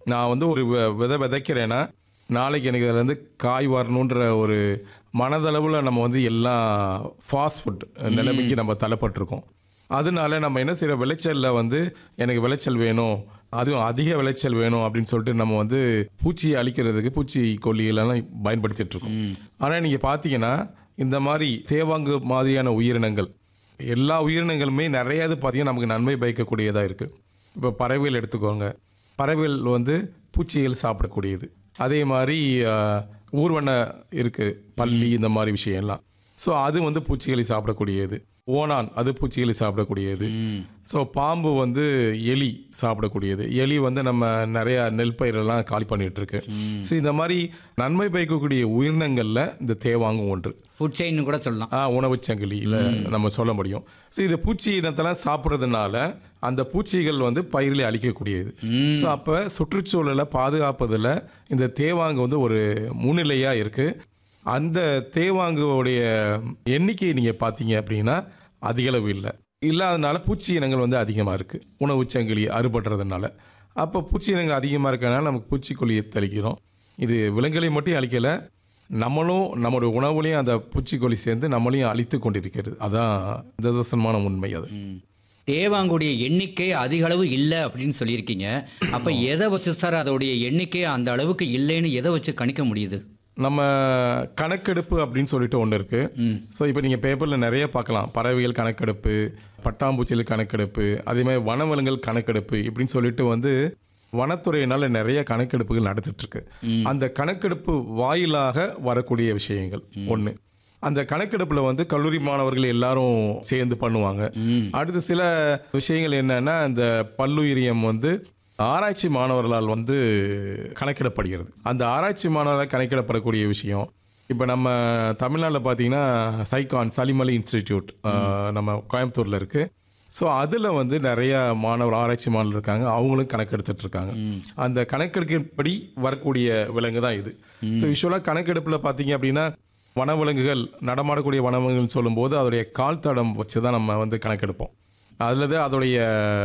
நான் வந்து ஒரு வெ- விதை விதைக்கிறேன்னா நாளைக்கு எனக்கு அதுல இருந்து காய் வரணுன்ற ஒரு மனதளவில் நம்ம வந்து எல்லாம் ஃபாஸ்ட் ஃபுட் நிலைமைக்கு நம்ம தள்ளப்பட்டிருக்கோம் அதனால நம்ம என்ன செய்கிற விளைச்சலில் வந்து எனக்கு விளைச்சல் வேணும் அதுவும் அதிக விளைச்சல் வேணும் அப்படின்னு சொல்லிட்டு நம்ம வந்து பூச்சியை அழிக்கிறதுக்கு பூச்சி கொல்லிகளெல்லாம் பயன்படுத்திட்டு இருக்கோம் ஆனால் நீங்கள் பார்த்தீங்கன்னா இந்த மாதிரி தேவாங்கு மாதிரியான உயிரினங்கள் எல்லா உயிரினங்களுமே நிறைய இது பார்த்தீங்கன்னா நமக்கு நன்மை பயக்கக்கூடியதாக இருக்குது இப்போ பறவைகள் எடுத்துக்கோங்க பறவைகள் வந்து பூச்சிகள் சாப்பிடக்கூடியது அதே மாதிரி ஆஹ், ஊர்வன இருக்குது பல்லி இந்த மாதிரி விஷயம்லாம் ஸோ அது வந்து பூச்சிகளை சாப்பிடக்கூடியது ஓணான் அது பூச்சிகளை சாப்பிடக்கூடியது ஸோ பாம்பு வந்து எலி சாப்பிடக்கூடியது எலி வந்து நம்ம நிறைய நெல் பயிரெல்லாம் காலி பண்ணிட்டு இருக்கு ஸோ இந்த மாதிரி நன்மை பயக்கக்கூடிய உயிரினங்களில் இந்த தேவாங்கும் ஒன்று ஃபுட் செயின் கூட சொல்லலாம் ஆ உணவுச் சங்கிலியில் நம்ம சொல்ல முடியும் ஸோ இது பூச்சி இனத்தெல்லாம் சாப்பிட்றதுனால அந்த பூச்சிகள் வந்து பயிரிலே அழிக்கக்கூடியது ஸோ அப்போ சுற்றுச்சூழலை பாதுகாப்பதில் இந்த தேவாங்கு வந்து ஒரு முன்னிலையாக இருக்குது அந்த தேவாங்குடைய எண்ணிக்கை நீங்கள் பார்த்தீங்க அப்படின்னா அதிகளவு இல்லை இல்லாதனால பூச்சி இனங்கள் வந்து அதிகமாக இருக்குது உணவுச் சங்கிலி அறுபடுறதுனால அப்போ பூச்சி இனங்கள் அதிகமாக இருக்கனால நமக்கு பூச்சிக்கொல்லியை தெளிக்கிறோம் இது விலங்குகளை மட்டும் அழிக்கலை நம்மளும் நம்மளுடைய உணவுலையும் அந்த பூச்சிக்கொல்லி சேர்ந்து நம்மளையும் அழித்து கொண்டிருக்கிறது அதான் நிதர்சனமான உண்மை அது ம். தேவாங்குடைய எண்ணிக்கை அதிக அளவு இல்லை அப்படின்னு சொல்லியிருக்கீங்க அப்போ எதை வச்சு சார் அதோடைய எண்ணிக்கை அந்த அளவுக்கு இல்லைன்னு எதை வச்சு கணிக்க முடியுது நம்ம கணக்கெடுப்பு அப்படின்னு சொல்லிட்டு ஒன்று இருக்கு ஸோ இப்போ நீங்கள் பேப்பரில் நிறைய பார்க்கலாம் பறவைகள் கணக்கெடுப்பு பட்டாம்பூச்சிகள் கணக்கெடுப்பு அதே மாதிரி வனவிலங்குகள் கணக்கெடுப்பு இப்படின்னு சொல்லிட்டு வந்து வனத்துறையினால நிறைய கணக்கெடுப்புகள் நடந்துட்டு இருக்கு அந்த கணக்கெடுப்பு வாயிலாக வரக்கூடிய விஷயங்கள் ஒன்று அந்த கணக்கெடுப்பில் வந்து கல்லூரி மாணவர்கள் எல்லாரும் சேர்ந்து பண்ணுவாங்க அடுத்து சில விஷயங்கள் என்னன்னா இந்த பல்லுயிரியம் வந்து ஆராய்ச்சி மாணவர்களால் வந்து கணக்கிடப்படுகிறது அந்த ஆராய்ச்சி மாணவர்களால் கணக்கிடப்படக்கூடிய விஷயம் இப்போ நம்ம தமிழ்நாட்டில் பார்த்தீங்கன்னா சைகான் சலிமலை இன்ஸ்டிடியூட் நம்ம கோயம்புத்தூரில் இருக்குது ஸோ அதில் வந்து நிறைய மாணவர் ஆராய்ச்சி மாணவர் இருக்காங்க அவங்களும் கணக்கெடுத்துட்டு இருக்காங்க அந்த கணக்கெடுப்பின்படி வரக்கூடிய விலங்கு தான் இது ஸோ யூஸ்வலாக கணக்கெடுப்பில் பார்த்தீங்க அப்படின்னா வனவிலங்குகள் நடமாடக்கூடிய வனவிலங்குகள் சொல்லும்போது அதோடைய கால் தடம் வச்சு தான் நம்ம வந்து கணக்கெடுப்போம் அதில் தான் அதோடைய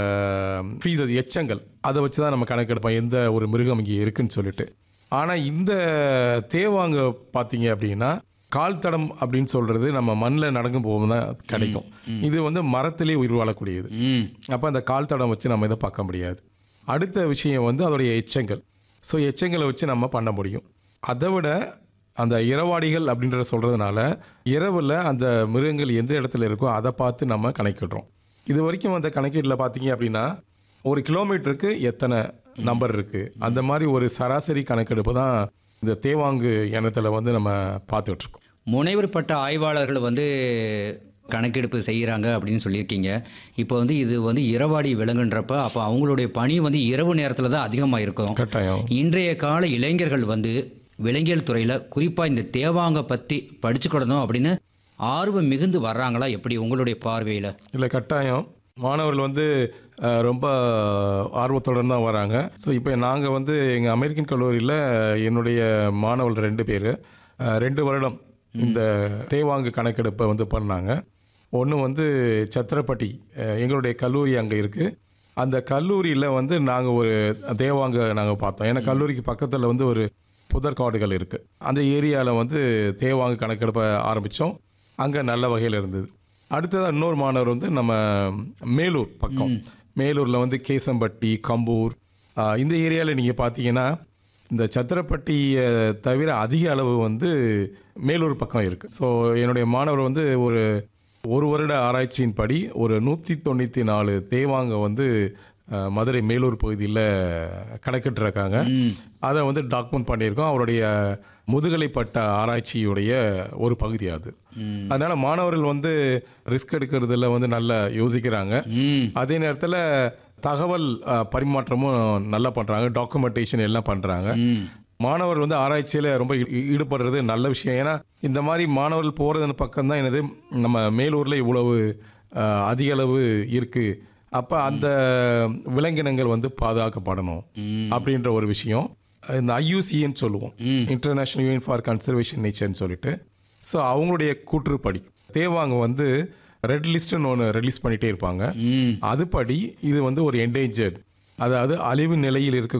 ஃபீஸஸ் எச்சங்கள் அதை வச்சு தான் நம்ம கணக்கெடுப்போம் எந்த ஒரு மிருகம் இங்கே இருக்குன்னு சொல்லிட்டு ஆனால் இந்த தேவாங்க பார்த்தீங்க அப்படின்னா கால் தடம் அப்படின்னு சொல்றது நம்ம மண்ணில் நடக்கும் போது தான் கிடைக்கும் இது வந்து மரத்திலே உயிர் வாழக்கூடியது ம் அப்போ அந்த கால் தடம் வச்சு நம்ம இதை பார்க்க முடியாது அடுத்த விஷயம் வந்து அதோடைய எச்சங்கள் ஸோ எச்சங்களை வச்சு நம்ம பண்ண முடியும் அதை விட அந்த இரவாடிகள் அப்படின்றத சொல்கிறதுனால இரவில் அந்த மிருகங்கள் எந்த இடத்துல இருக்கோ அதை பார்த்து நம்ம கணக்கிடுறோம் இது வரைக்கும் அந்த கணக்கீட்டில் பார்த்தீங்க அப்படின்னா ஒரு கிலோமீட்டருக்கு எத்தனை நம்பர் இருக்குது அந்த மாதிரி ஒரு சராசரி கணக்கெடுப்பு தான் இந்த தேவாங்கு இனத்தில் வந்து நம்ம பார்த்துட்டு இருக்கோம் முனைவர் பட்ட ஆய்வாளர்கள் வந்து கணக்கெடுப்பு செய்கிறாங்க அப்படின்னு சொல்லியிருக்கீங்க இப்போ வந்து இது வந்து இரவாடி விலங்குன்றப்ப அப்போ அவங்களுடைய பணி வந்து இரவு நேரத்தில் தான் அதிகமாக இருக்கும் கட்டாயம் இன்றைய கால இளைஞர்கள் வந்து விலங்கியல் துறையில் குறிப்பாக இந்த தேவாங்க பற்றி படிச்சுக்கிடணும் அப்படின்னு ஆர்வம் மிகுந்து வர்றாங்களா எப்படி உங்களுடைய பார்வையில் இல்லை கட்டாயம் மாணவர்கள் வந்து அஹ், ரொம்ப ஆர்வத்துடன் தான் வராங்க ஸோ இப்போ நாங்கள் வந்து எங்கள் அமெரிக்கன் கல்லூரியில் என்னுடைய மாணவர்கள் ரெண்டு பேர் ரெண்டு வருடம் இந்த தேவாங்கு கணக்கெடுப்பை வந்து பண்ணாங்க ஒன்று வந்து சத்திரப்பட்டி அஹ், எங்களுடைய கல்லூரி அங்கே இருக்குது அந்த கல்லூரியில் வந்து நாங்கள் ஒரு தேவாங்க நாங்கள் பார்த்தோம் ஏன்னா கல்லூரிக்கு பக்கத்தில் வந்து ஒரு புதர் காடுகள் இருக்குது அந்த ஏரியாவில் வந்து தேவாங்கு கணக்கெடுப்பை ஆரம்பித்தோம் அங்கே நல்ல வகையில் இருந்தது அடுத்ததாக இன்னொரு மாணவர் வந்து நம்ம மேலூர் பக்கம் மேலூரில் வந்து கேசம்பட்டி கம்பூர் ஆஹ், இந்த ஏரியாவில் நீங்கள் பார்த்தீங்கன்னா இந்த சத்திரப்பட்டியை தவிர அதிக அளவு வந்து மேலூர் பக்கம் இருக்குது ஸோ என்னுடைய மாணவர் வந்து ஒரு ஒரு வருட ஆராய்ச்சியின்படி ஒரு நூற்றி தொண்ணூற்றி நாலு தேவாங்க வந்து அஹ், மதுரை மேலூர் பகுதியில் கணக்கிட்டுருக்காங்க அதை வந்து டாக்குமெண்ட் பண்ணியிருக்கோம் அவருடைய முதுகலை பட்ட ஆராய்ச்சியுடைய ஒரு பகுதி அது அதனால மாணவர்கள் வந்து ரிஸ்க் எடுக்கிறதுல வந்து நல்லா யோசிக்கிறாங்க ம் அதே நேரத்தில் தகவல் அஹ், பரிமாற்றமும் நல்லா பண்ணுறாங்க டாக்குமெண்டேஷன் எல்லாம் பண்ணுறாங்க ம் மாணவர் வந்து ஆராய்ச்சியில் ரொம்ப ஈ- ஈடுபடுறது நல்ல விஷயம் ஏன்னா இந்த மாதிரி மாணவர்கள் போகிறது பக்கம் தான் என்னது நம்ம மேலூரில் இவ்வளவு அஹ், அதிக அளவு இருக்குது அப்போ அந்த விலங்கினங்கள் வந்து பாதுகாக்கப்படணும் அப்படின்ற ஒரு விஷயம் இந்த ஐயூசின்னு சொல்லுவோம் இன்டர்நேஷனல் யூனியன் ஃபார் கன்சர்வேஷன் நேச்சர்னு சொல்லிட்டு ஸோ அவங்களுடைய கூற்றுப்படி தேவாங்க வந்து ரெட் லிஸ்ட்னு ஒன்று ரிலீஸ் பண்ணிட்டே இருப்பாங்க ம் அதுபடி இது வந்து ஒரு என்டேஞ்சர்ட் அதாவது அழிவு நிலையில் இருக்க